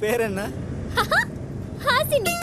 பேர் என்ன ஹாசினி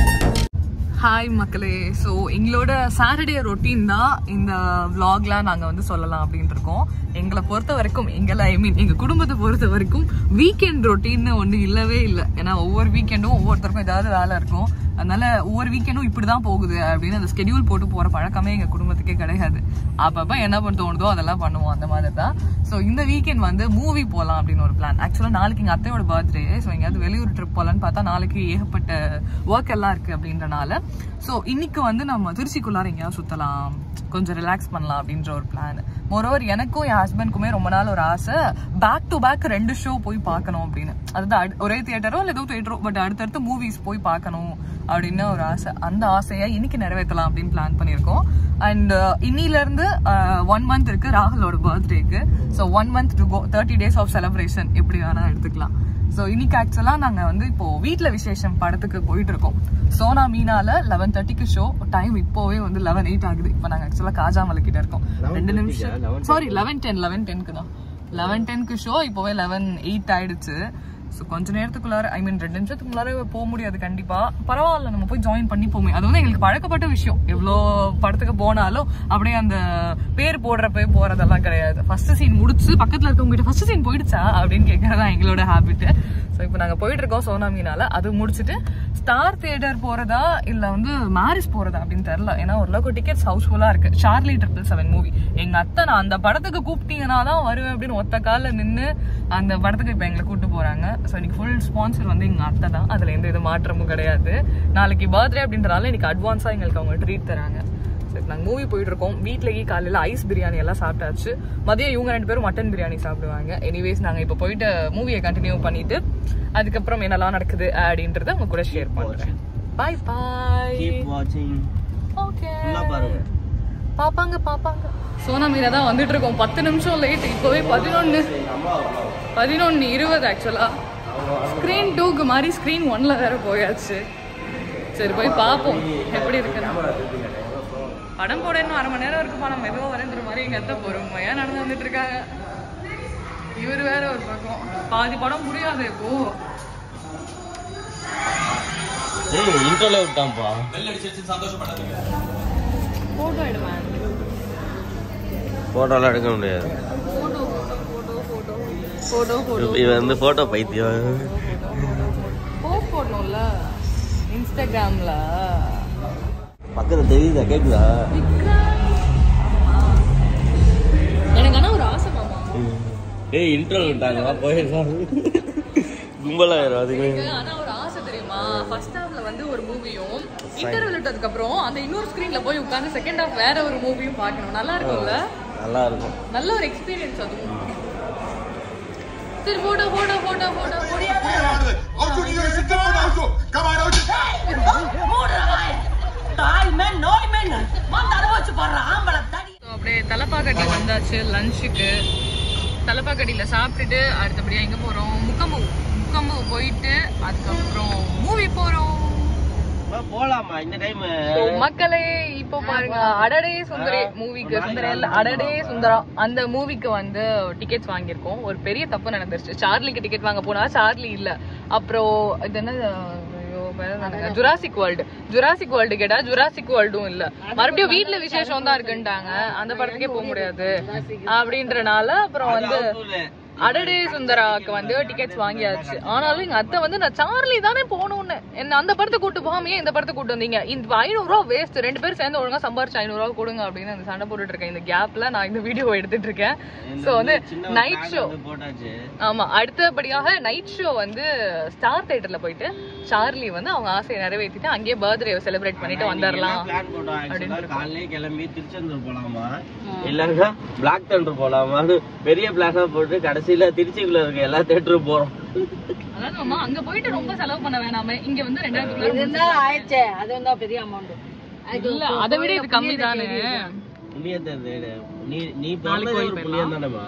ஹாய் மக்களே ஸோ எங்களோட சாட்டர்டே ரொட்டீன் தான் இந்த vlogலாம் நாங்கள் வந்து சொல்லலாம் அப்படின்ட்டு இருக்கோம் எங்களை பொறுத்த வரைக்கும் எங்களை ஐ மீன் எங்கள் குடும்பத்தை பொறுத்த வரைக்கும் வீக்கெண்ட் ரொட்டீன்னு ஒன்று இல்லவே இல்லை ஏன்னா ஒவ்வொரு வீக்கெண்டும் ஒவ்வொருத்தருக்கும் ஏதாவது வேலை இருக்கும் அதனால ஒவ்வொரு வீக்கெண்டும் இப்படி தான் போகுது அப்படின்னு அந்த ஸ்கெடியூல் போட்டு போகிற பழக்கமே எங்கள் குடும்பத்துக்கே கிடையாது அப்பப்போ என்ன பண்ண தோணுதோ அதெல்லாம் பண்ணுவோம் அந்த மாதிரி தான் ஸோ இந்த வீக்கெண்ட் வந்து மூவி போகலாம் அப்படின்னு ஒரு பிளான் ஆக்சுவலாக நாளைக்கு எங்கள் அத்தையோட பர்த்டே ஸோ எங்கேயாவது வெளியூர் ட்ரிப் போகலான்னு பார்த்தா நாளைக்கு ஏகப்பட்ட ஒர்க் எல்லாம் இருக்குது அப்படின்றனால ஸோ இன்னைக்கு வந்து நம்ம திருச்சிக்குள்ளார எங்கேயாவது சுற்றலாம் கொஞ்சம் ரிலாக்ஸ் பண்ணலாம் அப்படின்ற ஒரு பிளான் மோரோவர் எனக்கும் என் ஹஸ்பண்ட்க்குமே ரொம்ப நாள் ஒரு ஆசை பேக் டு பேக் ரெண்டு ஷோ போய் பார்க்கணும் அப்படின்னு அதாவது அடு- ஒரே தியேட்டரோ இல்லை ஏதோ தியேட்டரோ பட் அடுத்தடுத்து மூவிஸ் போய் பார்க்கணும் அப்படின்னு ஒரு ஆசை அந்த ஆசையை இன்னைக்கு நிறைவேற்றலாம் அப்படின்னு பிளான் பண்ணியிருக்கோம் அண்ட் இன்னிலேருந்து ஒன் மந்த் இருக்கு ராகுலோட பர்த்டேக்கு so one month to go thirty days of celebration எப்படி வேணா எடுத்துக்கலாம் ஸோ இன்னைக்கு ஆக்சுவலாக நாங்கள் வந்து இப்போ வீட்டில் விசேஷம் படத்துக்கு போயிட்டு இருக்கோம் சோனா மீனால லெவன் தேர்ட்டிக்கு ஷோ டைம் இப்போவே வந்து லெவன் எயிட் ஆகுது இப்போ நாங்கள் ஆக்சுவலாக காஜாமலை கிட்ட இருக்கோம் ரெண்டு நிமிஷம் சாரி லெவன் டென் லெவன் டென்க்கு தான் லெவன் டென்க்கு ஷோ இப்போவே லெவன் எயிட் ஆயிடுச்சு ஸோ கொஞ்ச நேரத்துக்குள்ளார ஐ மீன் ரெண்டு நிமிஷத்துக்குள்ளார போக முடியாது கண்டிப்பா பரவாயில்ல நம்ம போய் ஜாயின் பண்ணி போமே அது வந்து எங்களுக்கு பழக்கப்பட்ட விஷயம் எவ்வளோ படத்துக்கு போனாலும் அப்படியே அந்த பேர் போடுறப்ப போறதெல்லாம் கிடையாது ஃபர்ஸ்ட் சீன் முடிச்சு பக்கத்துல இருக்கவங்க ஃபர்ஸ்ட் சீன் போயிடுச்சா அப்படின்னு கேட்கறதா எங்களோட ஹேபிட் ஸோ இப்போ நாங்கள் போயிட்டு இருக்கோம் சோனா மீனால அது முடிச்சுட்டு ஸ்டார் தியேட்டர் போறதா இல்ல வந்து மேரிஸ் போறதா அப்படின்னு தெரியல ஏன்னா ஓரளவுக்கு டிக்கெட்ஸ் ஹவுஸ்ஃபுல்லா இருக்கு சார்லி ட்ரிபிள் செவன் மூவி எங்க அத்தை நான் அந்த படத்துக்கு கூப்பிட்டீங்கன்னா தான் வருவேன் அப்படின்னு ஒத்த கால நின்று அந்த படத்துக்கு இப்போ எங்களை கூப்பிட்டு போறாங்க ஸோ இன்னைக்கு ஃபுல் ஸ்பான்சர் வந்து எங்க அத்தை தான் அதுல எந்த இது மாற்றமும் கிடையாது நாளைக்கு பர்த்டே அப்படின்றனால இன்னைக்கு அட்வான்ஸா எங்களுக்கு அவங்க ட்ரீட் தராங்க சரி நாங்கள் மூவி போயிட்டு இருக்கோம் வீட்லயே காலையில் ஐஸ் பிரியாணி எல்லாம் சாப்பிட்டாச்சு மதியம் இவங்க ரெண்டு பேரும் மட்டன் பிரியாணி சாப்பிடுவாங்க எனிவேஸ் நாங்கள் இப்போ போயிட்டு மூவியை கண்டினியூ பண்ணிட்டு அதுக்கப்புறம் என்னெல்லாம் நடக்குது அப்படின்றத உங்க கூட ஷேர் பண்றேன் பாய் பாய் கீப் வாட்சிங் ஓகே ஃபுல்லாக பாருங்க பாப்பாங்க பாப்பாங்க சோனா மீரா தான் வந்துட்டு இருக்கோம் பத்து நிமிஷம் லேட் இப்போவே பதினொன்று பதினொன்று இருபது ஆக்சுவலா ஸ்க்ரீன் டூக்கு மாதிரி ஸ்க்ரீன் ஒன்ல வேற போயாச்சு சரி போய் பார்ப்போம் எப்படி இருக்குன்னு படம் போட இன்னும் அரை மணி நேரம் இருக்குப்பா நம்ம மெதுவாக வரேன்ற மாதிரி எங்கள் அத்தை பொறுமையா நடந்து வந்துட்டு இருக்காங்க இவர் வேற ஒரு பக்கம் பாதி படம் முடியாது இப்போ ஏய் இன்டர்வியூ விட்டான்ப்பா போட்டோ எடுவேன் ஃபோட்டோலாம் எடுக்க முடியாது photo photo photo photo photo இது வந்து ஃபோட்டோ பைத்தியம் போஸ்ட் போடணும்ல இன்ஸ்டாகிராம்ல பக்கத்தில் தெரியுதா கேட்குதா எனக்கு ஆனா ஒரு ஆசை மாமா ஏய் இன்டர்வியூ விட்டாங்க போயிருக்கோம் கும்பலாயிரும் அதுக்கு எனக்கு ஆனா ஒரு ஆசை தெரியுமா ஃபர்ஸ்ட் ஹாஃப்ல வந்து ஒரு மூவியும் இன்டர்வல் விட்டதுக்கு அப்புறம் அந்த இன்னொரு ஸ்கிரீன்ல போய் உட்கார்ந்து செகண்ட் ஹாஃப் வேற ஒரு மூவியும் பார்க்கணும் நல்லா இருக்கும்ல நல்லா இருக்கும் நல்ல ஒரு எக்ஸ்பீரியன்ஸ் அதுவும் சரி போட்டோ போட்டோ போட்டோ போட்டோ அப்படியே தலப்பாக்கட்டி வந்தாச்சு லஞ்சுக்கு தலப்பாக்கட்டியில் சாப்பிட்டுட்டு அடுத்தபடியா எங்க போறோம் முக்கம்பு முக்கம்பு போயிட்டு அதுக்கப்புறம் மூவி போறோம் போலாமா இந்த டைம் So, மக்களே இப்போ பாருங்க அடடே சுந்தரி மூவிக்கு சுந்தரி இல்ல அடடே சுந்தரம் அந்த மூவிக்கு வந்து டிக்கெட்ஸ் வாங்கியிருக்கோம் ஒரு பெரிய தப்பு நடந்துருச்சு சார்லிக்கு டிக்கெட் வாங்க போனா சார்லி இல்ல அப்புறம் இது என்ன ஐயோ, வேற என்னங்க? ஜுராசிக் வேர்ல்டு ஜுராசிக் வேர்ல்டு கேட்டா ஜுராசிக் வேர்ல்டும் இல்ல மறுபடியும் வீட்ல விசேஷம் தான் இருக்குன்ட்டாங்க அந்த படத்துக்கே போக முடியாது அப்படின்றனால அப்புறம் வந்து அடடே சுந்தராக்கு வந்து டிக்கெட்ஸ் வாங்கியாச்சு ஆனாலும் எங்க அத்தை வந்து நான் சார்லி தானே போகணும்னு என்ன அந்த படத்தை கூட்டு போகாமையே இந்த படத்தை கூட்டு வந்தீங்க இந்த ஐநூறு ரூபா வேஸ்ட் ரெண்டு பேரும் சேர்ந்து ஒழுங்கா சம்பாரிச்சு ஐநூறு ரூபா கொடுங்க அப்படின்னு அந்த சண்டை போட்டுட்டு இருக்கேன் இந்த கேப்ல நான் இந்த வீடியோ எடுத்துட்டு இருக்கேன் சோ வந்து நைட் ஷோ போட்டாச்சு ஆமா அடுத்தபடியாக நைட் ஷோ வந்து ஸ்டார் தியேட்டர்ல போயிட்டு சார்லி வந்து அவங்க ஆசையை நிறைவேற்றிட்டு அங்கேயே பர்த்டே செலிப்ரேட் பண்ணிட்டு வந்துடலாம் பிளான் போட்டோம் ஆக்சுவலா காலையிலே கிளம்பி திருச்செந்தூர் போலாமா இல்லன்னா பிளாக் தண்டர் போலாமான்னு பெரிய பிளானா போட்டு கடைசியில திருச்சிக்குள்ள இருக்க எல்லா தேட்டரும் போறோம் அதாவது அம்மா அங்க போயிட்டு ரொம்ப செலவு பண்ண வேணாமே இங்க வந்து ரெண்டாயிரத்துக்குள்ள ஆயிடுச்சே அது வந்து பெரிய அமௌண்ட் இல்ல அதை விட இது கம்மி தானே புண்ணியத்தை தேடு. நீ நீ பிறந்தது ஒரு புண்ணியம் தானேமா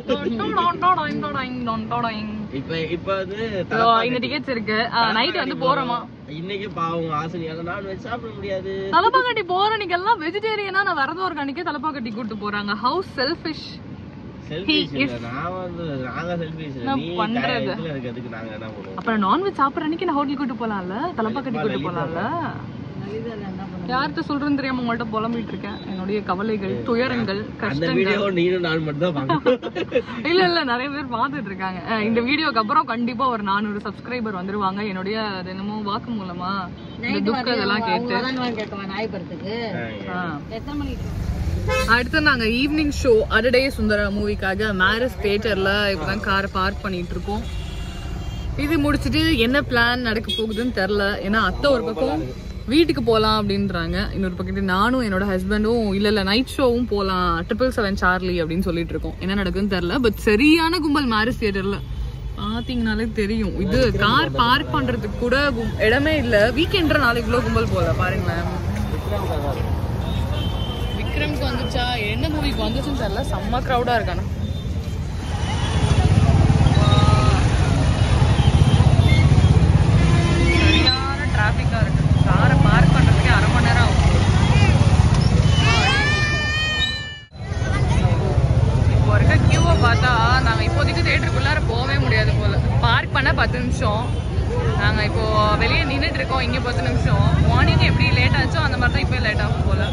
இப்ப இப்ப வந்து இந்த டிக்கெட்ஸ் இருக்கு நைட் வந்து போறோமா இன்னைக்கு பாவம் ஆசினியால நான்வெஜ் சாப்பிட முடியாது தலப்பாக்கட்டி போற அன்னைக்கெல்லாம் வெஜிடேரியனா நான் விரதம் இருக்க அன்னைக்கே தலப்பாக்கட்டி கூட்டு போறாங்க ஹவுஸ் செல்ஃபிஷ் செல்ஃபிஷ் இல்ல நான் வந்து நாங்க செல்ஃபிஷ் இல்ல நான் நீ பண்றது. இதுல இருக்கிறதுக்கு நாங்க என்ன பண்ணுவோம் அப்புறம் நான்வெஜ் சாப்பிட்ற அன்னைக்கு நான் ஹோட்டல் கூட்டு போலாம்ல தலப்பாக்கட்டி கூட்டு போலாம்ல லலிதால என்ன பண்ண யார்கிட்ட சொல்றேன்னு தெரியாம உங்கள்ட்ட புலம்பிட்டு இருக்கேன் என்னுடைய கவலைகள் துயரங்கள் அந்த கஷ்டங்கள் வீடியோ நீனும் நான் மட்டும் தான் பார்க்கணும் இல்ல இல்ல நிறைய பேர் பார்த்துட்டு இருக்காங்க அஹ் இந்த வீடியோக்கு அப்புறம் கண்டிப்பா ஒரு நானூறு சப்ஸ்கிரைபர் வந்துருவாங்க என்னுடைய அது என்னமோ வாக்கு மூலமா இந்த துக்கம் இதெல்லாம் கேட்டு அவங்க கேட்கவா நாய்புரத்துக்கு ஆ. எத்தனை மணிக்கு அடுத்து நாங்க ஈவினிங் ஷோ அடடே சுந்தர மூவிக்காக மேரேஜ் தியேட்டர்ல இப்பதான் காரை பார்க் பண்ணிட்டு இருக்கோம் இது முடிச்சிட்டு என்ன பிளான் நடக்க போகுதுன்னு தெரில ஏன்னா அத்தை ஒரு பக்கம் வீட்டுக்கு போகலாம் அப்படின்றாங்க இன்னொரு பக்கத்து நானும் என்னோட ஹஸ்பண்டும் இல்ல இல்ல நைட் ஷோவும் போகலாம் ட்ரிபிள் செவன் சார்லி அப்படின்னு சொல்லிட்டு இருக்கோம் என்ன நடக்குதுன்னு தெரில பட் சரியான கும்பல் மேரேஜ் தியேட்டர்ல பாத்தீங்கனாலே தெரியும் இது கார் பார்க் பண்றதுக்கு கூட கும்- இடமே இல்ல வீக்கெண்ட்ற நாள் இவ்வளவு கும்பல் போல பாருங்களேன் விக்ரம்க்கு வந்துச்சா என்ன மூவிக்கு வந்துச்சுன்னு தெரியல செம்ம க்ரௌடா இருக்கானு சரியான டிராஃபிக்கா இருக்கு காரை பார்க் பண்றதுக்கே அரை மணி நேரம் ஆகும் இப்போ இருக்க கியூவை பார்த்தா நாங்க இப்போதைக்கு தேட்டருக்குள்ளார போகவே முடியாது போல பார்க் பண்ண பத்து நிமிஷம் நாங்க இப்போ வெளியே நின்றுட்டு இருக்கோம் இங்க பத்து நிமிஷம் மார்னிங் எப்படி லேட் ஆச்சோ அந்த மாதிரி தான் இப்போ லேட் ஆகும் போல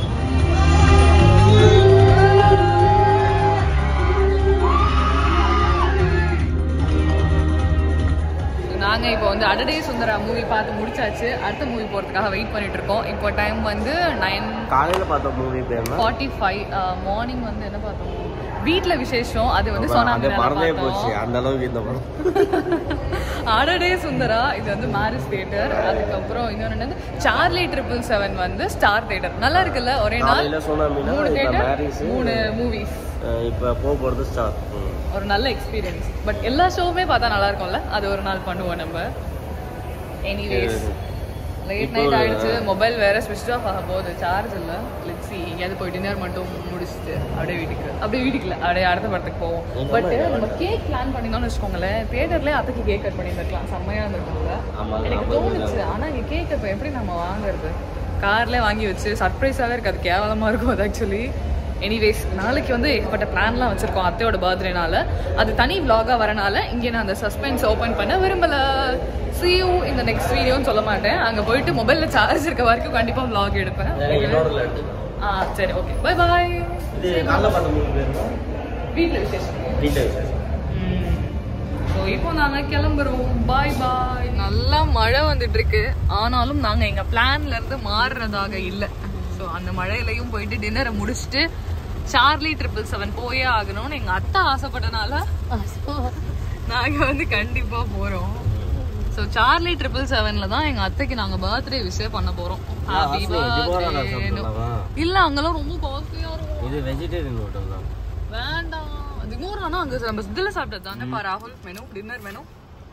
நாங்க இப்போ வந்து அடடே சுந்தரா மூவி பார்த்து முடிச்சாச்சு அடுத்த மூவி போறதுக்காக வெயிட் பண்ணிட்டு இருக்கோம் இப்போ டைம் வந்து நைன் காலையில பார்த்த மூவி பேர் என்ன? ஃபார்ட்டி ஃபைவ் மார்னிங் வந்து என்ன பார்த்தோம் வீட்ல விசேஷம் அது வந்து அது சொன்னாங்க மறந்தே போச்சு அந்த அளவுக்கு இந்த படம் அடடே சுந்தரா இது வந்து மேரிஸ் தியேட்டர் அதுக்கப்புறம் இன்னொன்று என்னது சார்லி ட்ரிபிள் செவன் வந்து ஸ்டார் தியேட்டர் நல்லா இருக்குல்ல ஒரே நாள் காலையில சொன்னோம்னா மூணு இப்ப தியேட்டர் மேரிஸ் மூணு மூவிஸ் இப்ப போக போறது ஸ்டார் ஒரு நல்ல எக்ஸ்பீரியன்ஸ் பட் எல்லா ஷோவுமே பார்த்தா நல்லா இருக்கும்ல அது ஒரு நாள் பண்ணுவோம் நம்ம எனிவேஸ் லேட் நைட் ஆயிடுச்சு மொபைல் வேற ஸ்விட்ச் ஆஃப் ஆக போகுது சார்ஜ் இல்லை லெட்ஸி எங்கேயாவது போய் டின்னர் மட்டும் முடிச்சுட்டு அப்படியே வீட்டுக்கு அப்படியே வீட்டுக்கு இல்லை அப்படியே அடுத்த படத்துக்கு போவோம் பட் நம்ம கேக் பிளான் பண்ணினோம்னு வச்சுக்கோங்களேன் தியேட்டர்லேயே அத்தைக்கு கேக் கட் பண்ணியிருந்துருக்கலாம் செம்மையாக இருந்திருக்கும்ல ஆமா, எனக்கு தோணுச்சு ஆனா இங்க கேக் இப்போ எப்படி நம்ம வாங்குறது கார்ல வாங்கி வச்சு சர்ப்ரைஸாவே இருக்காது கேவலமா இருக்கும் அது ஆக்சுவலி எனிவேஸ் நாளைக்கு வந்து ஏகப்பட்ட பிளான்லாம் வச்சிருக்கோம் அத்தையோட பர்த்டேனால அது தனி vlog-ஆ வரனால இங்கே நான் அந்த சஸ்பென்ஸ் ஓப்பன் பண்ண விரும்பல see you இந்த நெக்ஸ்ட் வீடியோன்னு சொல்ல மாட்டேன் அங்க போயிட்டு மொபைல்ல சார்ஜ் இருக்க வரைக்கும் கண்டிப்பா vlog எடுப்பேன் என்னோட லட்டு ஆ சரி ஓகே பை பாய் இது காலைல பார்த்த மூவி பேர் என்ன? வீட்ல விசேஷம் வீட்டை விசேஷம் ஸோ இப்போ நாங்க கிளம்புறோம் பாய் பாய் நல்லா மழை வந்துட்டு இருக்கு ஆனாலும் நாங்க எங்க பிளான்ல இருந்து மாறுறதாக இல்ல ஸோ அந்த மழையிலையும் போயிட்டு டின்னரை முடிச்சுட்டு சார்லி ட்ரிபிள் செவன் போயே ஆகணும்னு எங்க அத்தை ஆசைப்பட்டனால நாங்க வந்து கண்டிப்பா போறோம் ஸோ சார்லி ட்ரிபிள் செவன்ல தான் எங்க அத்தைக்கு நாங்க பர்த்டே விஷய பண்ண போறோம் ஹாப்பி ஆசை, இது போல நான் பர்த்டே சாப்பிடலாமா? இல்ல அங்கெல்லாம் ரொம்ப காஸ்ட்லியா இருக்கும் இது வெஜிடேரியன் ஹோட்டல் தான் வேண்டாம் அது இன்னொரு ஆனா அங்க நம்ம இதுல சாப்பிட்டது தானே பா ராகுல் மெனு டின்னர் மெனு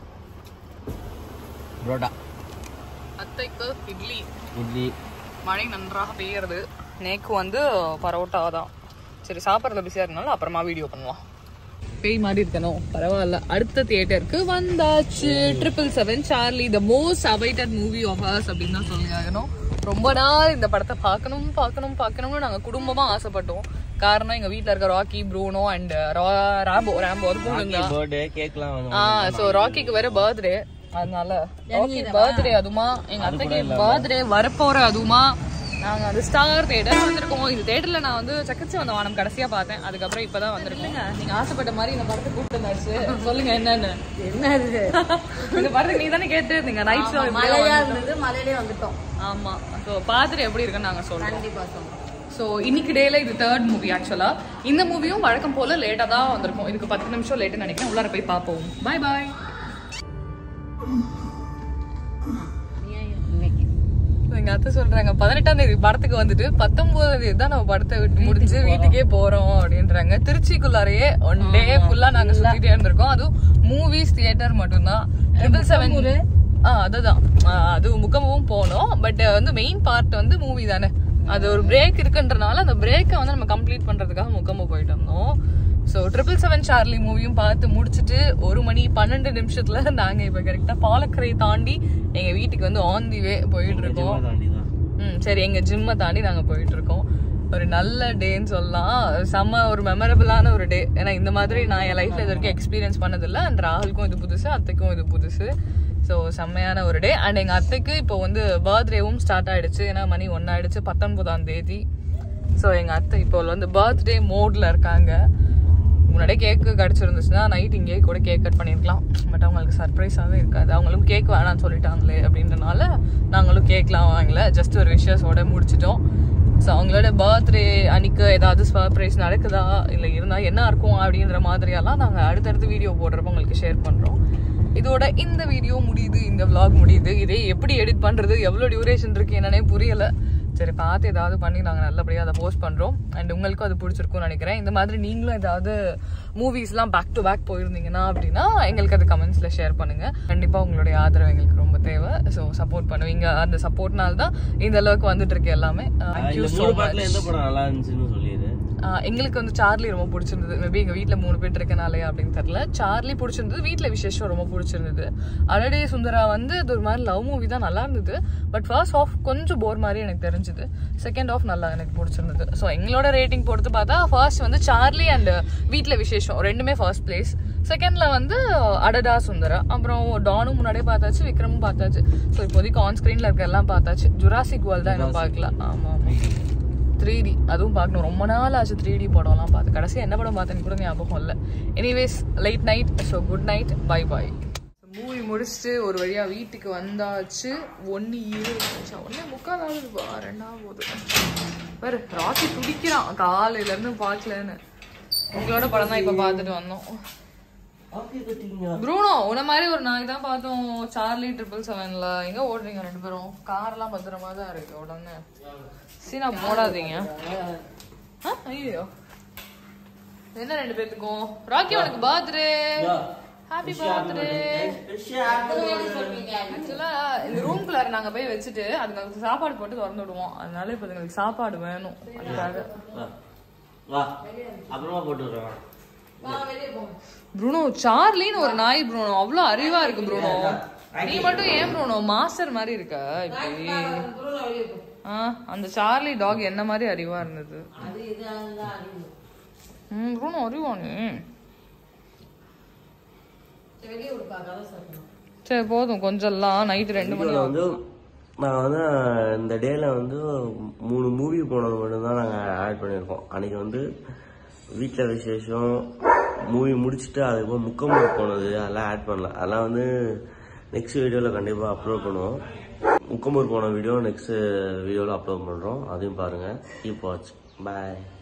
புரோட்டா அத்தைக்கு இட்லி இட்லி மழை நன்றாக பெய்யறது நேக்கு வந்து பரோட்டா தான் சரி சாப்பிட்றதுல பிஸியாக இருந்தாலும் அப்புறமா வீடியோ பண்ணுவோம் பேய் மாதிரி இருக்கணும் பரவாயில்ல அடுத்த தியேட்டருக்கு வந்தாச்சு triple seven Charlie the most awaited movie of hers அப்படின்னு தான் சொல்லி ஆகணும் ரொம்ப நாள் இந்த படத்தை பார்க்கணும் பார்க்கணும் பார்க்கணும்னு நாங்கள் குடும்பமாக ஆசைப்பட்டோம் காரணம் எங்கள் வீட்டில் இருக்க Rocky Bruno and Rambo Rambo அது போடுங்க பர்த்டே கேக்லாம் வந்து ஆ சோ ராக்கிக்கு வேற பர்த்டே அதனால ராக்கி பர்த்டே அதுமா எங்க அத்தைக்கு பர்த்டே வரப்போற அதுமா நாங்க அந்த ஸ்டார் தியேட்டர் வந்திருக்கோம் இந்த தியேட்டர்ல நான் வந்து சக்கச்சி வந்த வானம் கடைசியா பார்த்தேன் அதுக்கப்புறம் இப்பதான் வந்திருக்கேன் நீங்க ஆசைப்பட்ட மாதிரி இந்த படத்தை கூப்பிட்டு வந்தாச்சு சொல்லுங்க என்னன்னு என்ன இது இந்த படத்துக்கு நீ தானே கேட்டு இருந்தீங்க நைட் ஷோ மழையா இருந்தது மழையிலே வந்துட்டோம் ஆமா சோ பார்த்துட்டு எப்படி இருக்குன்னு நாங்க சொல்றோம் கண்டிப்பா சொல்றோம் ஸோ இன்னைக்கு டேல இது தேர்ட் மூவி ஆக்சுவலா இந்த மூவியும் வழக்கம் போல லேட்டா தான் வந்திருக்கும் இதுக்கு பத்து நிமிஷம் லேட்டு நினைக்கிறேன் உள்ளார போய் பார்ப்போம் பாய் பாய் இன்னைக்கு எங்க அத்தை சொல்றாங்க பதினெட்டாம் தேதி படத்துக்கு வந்துட்டு பத்தொன்பதாம் தேதி தான் நம்ம படத்தை விட்டு முடிஞ்சு வீட்டுக்கே போறோம் அப்படின்றாங்க திருச்சிக்குள்ளாரையே ஒன் டே ஃபுல்லா நாங்க சுத்திட்டே இருந்திருக்கோம் அதுவும் மூவிஸ் தியேட்டர் மட்டும்தான் ட்ரிபிள் செவன் ஆ அதுதான் ஆ, அது முக்கமும் போனோம் பட் வந்து மெயின் பார்ட் வந்து மூவி தானே அது ஒரு பிரேக் இருக்குன்றனால அந்த பிரேக்கை வந்து நம்ம கம்ப்ளீட் பண்றதுக்காக முக்கமு போயிட்டு வந்தோம் ஸோ ட்ரிபிள் செவன் சார்லி மூவியும் பார்த்து முடிச்சுட்டு ஒரு மணி பன்னெண்டு நிமிஷத்துல நாங்க இப்ப கரெக்டா பாலக்கரை தாண்டி எங்க வீட்டுக்கு வந்து ஆன் தி வே போயிட்டு இருக்கோம் தாண்டி தான் ம் சரி எங்க ஜிம்மை தாண்டி நாங்க போயிட்டு இருக்கோம் ஒரு நல்ல டேன்னு சொல்லலாம் செம்ம ஒரு மெமரபிளான ஒரு டே ஏன்னா இந்த மாதிரி நான் என் லைஃப்ல இது வரைக்கும் எக்ஸ்பீரியன்ஸ் பண்ணதில்லை அண்ட் ராகுலுக்கும் இது புதுசு அத்தைக்கும் இது புதுசு ஸோ செம்மையான ஒரு டே அண்ட் எங்கள் அத்தைக்கு இப்போ வந்து பர்த்டேவும் ஸ்டார்ட் ஆயிடுச்சு ஏன்னா மணி ஒன்று ஆயிடுச்சு பத்தொன்பதாம் தேதி ஸோ எங்கள் அத்தை இப்போ வந்து பர்த்டே மோட்ல இருக்காங்க முன்னாடியே கேக்கு கிடச்சிருந்துச்சுன்னா நைட் இங்கேயே கூட கேக் கட் பண்ணியிருக்கலாம் பட் அவங்களுக்கு சர்ப்ரைஸாகவே இருக்காது அவங்களும் கேக் வேணாம்னு சொல்லிட்டாங்களே அப்படின்றனால நாங்களும் கேக்லாம் வாங்கல ஜஸ்ட் ஒரு விஷயஸோட முடிச்சிட்டோம் ஸோ அவங்களோட பர்த்டே அன்னைக்கு ஏதாவது சர்ப்ரைஸ் நடக்குதா இல்லை இருந்தால் என்ன இருக்கும் அப்படின்ற மாதிரியெல்லாம் நாங்கள் அடுத்தடுத்து வீடியோ போடுறப்ப உங்களுக்கு ஷேர் பண்ணுறோம் இதோட இந்த வீடியோ முடியுது இந்த vlog முடியுது இதே எப்படி எடிட் பண்ணுறது எவ்வளோ டியூரேஷன் இருக்கு என்னன்னே புரியல சரி பார்த்து ஏதாவது பண்ணி நாங்கள் நல்லபடியாக அதை போஸ்ட் பண்ணுறோம் அண்ட் உங்களுக்கும் அது பிடிச்சிருக்கும்னு நினைக்கிறேன் இந்த மாதிரி நீங்களும் ஏதாவது மூவிஸ்லாம் பேக் டு பேக் போயிருந்தீங்கன்னா அப்படின்னா எங்களுக்கு அது கமெண்ட்ஸில் ஷேர் பண்ணுங்கள் கண்டிப்பாக உங்களுடைய ஆதரவு எங்களுக்கு ரொம்ப தேவை ஸோ சப்போர்ட் பண்ணுவீங்க அந்த சப்போர்ட்னால தான் இந்த அளவுக்கு வந்துட்டு இருக்கு எல்லாமே தேங்க்யூ இந்த ஸோ மூணு மச் பாட்டுல எந்த படம் நல்லா இருந்துச்சுன்னு சொல்லிடு ஆஹ் எங்களுக்கு வந்து சார்லி ரொம்ப பிடிச்சிருந்தது மேபி எங்க வீட்ல மூணு பேர் இருக்கனாலே அப்படின்னு தெரியல சார்லி பிடிச்சிருந்தது வீட்ல விசேஷம் ரொம்ப பிடிச்சிருந்தது அடடே சுந்தரா வந்து அது ஒரு மாதிரி லவ் மூவி தான் நல்லா இருந்தது பட் ஃபர்ஸ்ட் ஆஃப் கொஞ்சம் போர் மாதிரி எனக்கு தெரிஞ்சது செகண்ட் ஆஃப் நல்லா எனக்கு பிடிச்சிருந்தது ஸோ எங்களோட ரேட்டிங் பொறுத்து பார்த்தா ஃபர்ஸ்ட் வந்து சார்லி அண்ட் வீட்ல விசேஷம் ரெண்டுமே ஃபர்ஸ்ட் பிளேஸ் செகண்ட்ல வந்து அடடா சுந்தரா அப்புறம் டானும் முன்னாடியே பார்த்தாச்சு விக்ரமும் பார்த்தாச்சு ஸோ இப்போதைக்கு ஆன் ஸ்க்ரீன்ல இருக்க எல்லாம் பார்த்தாச்சு ஜுராசிக் வேர்ல்ட் தான் இன்னும் பார்க்கல ஆமா ஆமா த்ரீ டி அதுவும் பார்க்கணும் ரொம்ப நாள் ஆச்சு த்ரீ டி படம்லாம் பார்த்து கடைசியாக என்ன படம் பார்த்தேன்னு கூட ஞாபகம் இல்லை anyways late night so good night bye bye movie முடிச்சுட்டு ஒரு வழியா வீட்டுக்கு வந்தாச்சு ஒன்று இருபது நிமிஷம் ஒன்றே முக்காலாவது பா ரெண்டாவது பாரு ராக்கி துடிக்கிறான் காலையில இருந்து பார்க்கலன்னு உங்களோட படம் தான் இப்போ பார்த்துட்டு வந்தோம் ப்ரூனோ உன மாதிரி ஒரு நாய் தான் பார்த்தோம் சார்லி ட்ரிபிள் செவன்ல எங்க ஓடுறீங்க ரெண்டு பேரும் கார்லாம் பத்திரமா தான் இருக்கு உடனே சீனா போடாதீங்க ஆ, ஐயோ என்ன ரெண்டு பேத்துக்கும் ராக்கி உனக்கு பர்த்டே ஹாப்பி பர்த்டே ஆக்சுவலா இந்த ரூம்குள்ளார நாங்க போய் வச்சுட்டு அதுக்கு சாப்பாடு போட்டு திறந்து விடுவோம் அதனால இப்ப எங்களுக்கு சாப்பாடு வேணும் அதுக்காக வா. வா அப்புறமா போட்டு விடுறேன் ப்ரூனோ சார்லின்னு ஒரு நாய் ப்ரூனோ அவ்வளோ அறிவா இருக்கு ப்ரூனோ நீ மட்டும் ஏன் ப்ரூனோ மாஸ்டர் மாதிரி இருக்க இப்படி ஆ அந்த சார்லி டாக் என்ன மாதிரி அறிவா இருந்தது ம் ப்ரூனோ அறிவா நீ வெளியே விடுப்பா கதை சொல்லணும் சரி போதும் கொஞ்சம்லாம் நைட்டு ரெண்டு மணி இதுல வந்து நான் வந்து இந்த டேல வந்து மூணு மூவி போனது மட்டும்தான் நாங்கள் ஆட் பண்ணியிருக்கோம் அன்னைக்கு வந்து வீட்டில் விசேஷம் மூவி முடிச்சுட்டு அதுக்கப்புறம் முக்கம்பூர் போனது அதெல்லாம் ஆட் பண்ணல அதெல்லாம் வந்து நெக்ஸ்ட் வீடியோவில் கண்டிப்பாக அப்லோட் பண்ணுவோம் முக்கம்பூர் போன வீடியோ நெக்ஸ்ட் வீடியோவில் அப்லோட் பண்ணுறோம் அதையும் பாருங்கள் கீப் வாட்ச் பாய்